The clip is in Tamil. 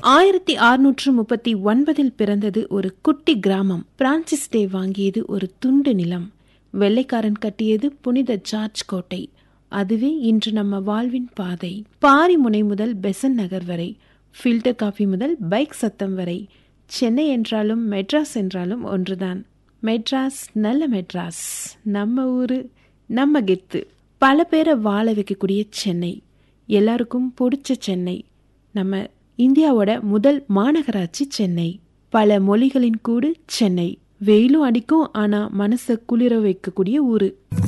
ஆயிரத்தி அறுநூற்று முப்பத்தி ஒன்பதில் பிறந்தது ஒரு குட்டி கிராமம் பிரான்சிஸ் டே வாங்கியது ஒரு துண்டு நிலம் வெள்ளைக்காரன் கட்டியது புனித ஜார்ஜ் கோட்டை அதுவே இன்று நம்ம வாழ்வின் பாதை பாரிமுனை முதல் பெசன் நகர் வரை ஃபில்டர் காஃபி முதல் பைக் சத்தம் வரை சென்னை என்றாலும் மெட்ராஸ் என்றாலும் ஒன்றுதான் மெட்ராஸ் நல்ல மெட்ராஸ் நம்ம ஊரு நம்ம கெத்து பல பேரை வாழ வைக்கக்கூடிய சென்னை எல்லாருக்கும் பிடிச்ச சென்னை நம்ம இந்தியாவோட முதல் மாநகராட்சி சென்னை பல மொழிகளின் கூடு சென்னை வெயிலும் அடிக்கும் ஆனா மனசை குளிர வைக்கக்கூடிய ஊரு